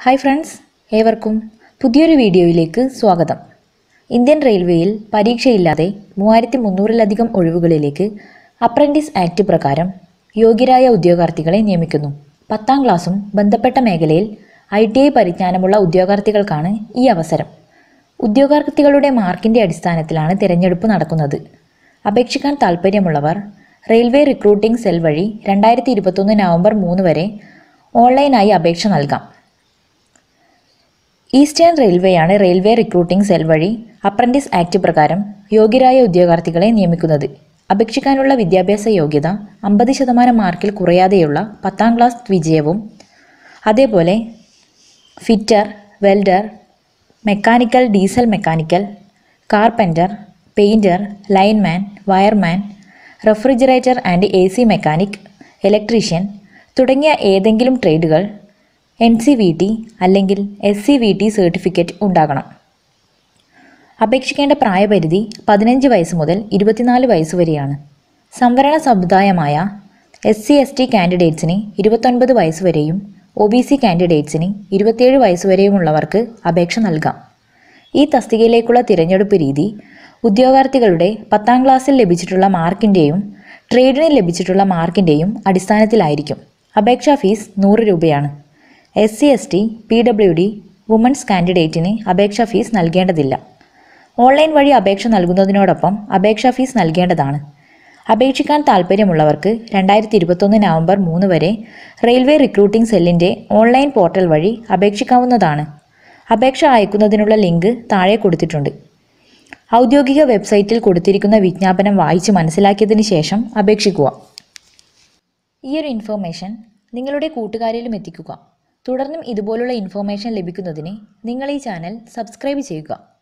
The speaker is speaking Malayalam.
ഹായ് ഫ്രണ്ട്സ് ഏവർക്കും പുതിയൊരു വീഡിയോയിലേക്ക് സ്വാഗതം ഇന്ത്യൻ റെയിൽവേയിൽ പരീക്ഷയില്ലാതെ മൂവായിരത്തി മുന്നൂറിലധികം ഒഴിവുകളിലേക്ക് അപ്രൻറ്റീസ് ആക്ട് പ്രകാരം യോഗ്യരായ ഉദ്യോഗാർത്ഥികളെ നിയമിക്കുന്നു പത്താം ക്ലാസ്സും ബന്ധപ്പെട്ട മേഖലയിൽ ഐ ടി ഐ പരിജ്ഞാനമുള്ള ഉദ്യോഗാർത്ഥികൾക്കാണ് ഈ അവസരം ഉദ്യോഗാർത്ഥികളുടെ മാർക്കിൻ്റെ അടിസ്ഥാനത്തിലാണ് തിരഞ്ഞെടുപ്പ് നടക്കുന്നത് അപേക്ഷിക്കാൻ താൽപ്പര്യമുള്ളവർ റെയിൽവേ റിക്രൂട്ടിംഗ് സെൽ വഴി രണ്ടായിരത്തി ഇരുപത്തൊന്ന് നവംബർ മൂന്ന് വരെ ഓൺലൈനായി അപേക്ഷ നൽകാം ഈസ്റ്റേൺ റെയിൽവേയാണ് റെയിൽവേ റിക്രൂട്ടിംഗ് സെൽ വഴി അപ്രൻറ്റീസ് ആക്ട് പ്രകാരം യോഗ്യരായ ഉദ്യോഗാർത്ഥികളെ നിയമിക്കുന്നത് അപേക്ഷിക്കാനുള്ള വിദ്യാഭ്യാസ യോഗ്യത അമ്പത് ശതമാനം മാർക്കിൽ കുറയാതെയുള്ള പത്താം ക്ലാസ് വിജയവും അതേപോലെ fitter welder mechanical diesel mechanical carpenter painter lineman wireman refrigerator and A C mechanic electrician തുടങ്ങിയ ഏതെങ്കിലും ട്രേഡുകൾ എൻ സി വി ടി അല്ലെങ്കിൽ S C V T certificate ഉണ്ടാകണം അപേക്ഷിക്കേണ്ട പ്രായപരിധി പതിനഞ്ച് വയസ്സ് മുതൽ ഇരുപത്തിനാല് വയസ്സ് വരെയാണ് സംവരണ സമുദായമായ എസ് സി എസ് ടി കാൻഡിഡേറ്റ്സിന് ഇരുപത്തൊൻപത് വയസ്സ് വരെയും ഒ ബി സി കാൻഡിഡേറ്റ്സിന് ഇരുപത്തിയേഴ് വയസ്സ് വരെയുമുള്ളവർക്ക് അപേക്ഷ നൽകാം ഈ തസ്തികയിലേക്കുള്ള തിരഞ്ഞെടുപ്പ് രീതി ഉദ്യോഗാർത്ഥികളുടെ പത്താം ക്ലാസ്സിൽ ലഭിച്ചിട്ടുള്ള മാർക്കിൻ്റെയും ട്രേഡിന് ലഭിച്ചിട്ടുള്ള മാർക്കിൻ്റെയും അടിസ്ഥാനത്തിലായിരിക്കും അപേക്ഷാ ഫീസ് നൂറ് രൂപയാണ് S C S T P W D women's കാൻഡിഡേറ്റിന് അപേക്ഷാ ഫീസ് നൽകേണ്ടതില്ല ഓൺലൈൻ വഴി അപേക്ഷ നൽകുന്നതിനോടൊപ്പം അപേക്ഷാ ഫീസ് നൽകേണ്ടതാണ് അപേക്ഷിക്കാൻ താൽപ്പര്യമുള്ളവർക്ക് രണ്ടായിരത്തി ഇരുപത്തൊന്ന് നവംബർ മൂന്ന് വരെ റെയിൽവേ റിക്രൂട്ടിംഗ് സെല്ലിൻ്റെ ഓൺലൈൻ പോർട്ടൽ വഴി അപേക്ഷിക്കാവുന്നതാണ് അപേക്ഷ അയക്കുന്നതിനുള്ള ലിങ്ക് താഴെ കൊടുത്തിട്ടുണ്ട് ഔദ്യോഗിക വെബ്സൈറ്റിൽ കൊടുത്തിരിക്കുന്ന വിജ്ഞാപനം വായിച്ച് മനസ്സിലാക്കിയതിന് ശേഷം അപേക്ഷിക്കുക ഈ ഒരു ഇൻഫർമേഷൻ നിങ്ങളുടെ കൂട്ടുകാരിലും എത്തിക്കുക തുടർന്നും ഇതുപോലുള്ള ഇൻഫർമേഷൻ ലഭിക്കുന്നതിന് നിങ്ങൾ ഈ ചാനൽ സബ്സ്ക്രൈബ് ചെയ്യുക